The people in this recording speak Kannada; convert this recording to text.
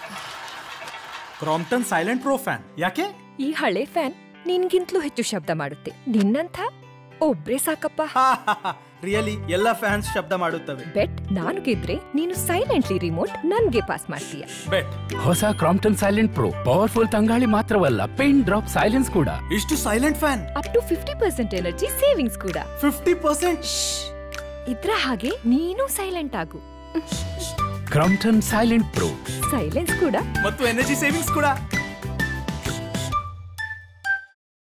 ಕ್ರಾಂಪ್ಟನ್ ಸೈಲೆಂಟ್ ಪ್ರೋ ಫ್ಯಾನ್ ಯಾಕೆ ಈ ಹಳೆ ಫ್ಯಾನ್ ನಿನ್ಗಿಂತಲೂ ಹೆಚ್ಚು ಶಬ್ದ ಮಾಡುತ್ತೆ ನಿನ್ನಂಥ ಒಬ್ರೇ ಸಾಕಪ್ಪ ರಿಯಲಿ ಎಲ್ಲ ಫ್ಯಾನ್ಸ್ ಶಬ್ದ ಮಾಡುತ್ತವೆ ಬೆಟ್ ನಾನು ಗೆದ್ರೆ ನೀನು ಸೈಲೆಂಟ್ಲಿ ರಿಮೋಟ್ ನನ್ಗೆ ಪಾಸ್ ಮಾಡ್ತೀಯ ಬೆಟ್ ಹೊಸ ಕ್ರಾಂಪ್ಟನ್ ಸೈಲೆಂಟ್ ಪ್ರೋ ಪವರ್ಫುಲ್ ತಂಗಾಳಿ ಮಾತ್ರವಲ್ಲ ಪೇನ್ ಡ್ರಾಪ್ ಸೈಲೆನ್ಸ್ ಕೂಡ ಇಷ್ಟು silent fan up to fifty percent energy savings ಕೂಡ ಫಿಫ್ಟಿ ಪರ್ಸೆಂಟ್ ಇದ್ರ ಹಾಗೆ ನೀನು ಸೈಲೆಂಟ್ ಆಗು ಕ್ರಾಂಪ್ಟನ್ ಸೈಲೆಂಟ್ ಪ್ರೋ ಸೈಲೆನ್ಸ್ ಕೂಡ ಮತ್ತು ಎನರ್ಜಿ ಸೇವಿಂಗ್ಸ್ ಕೂಡ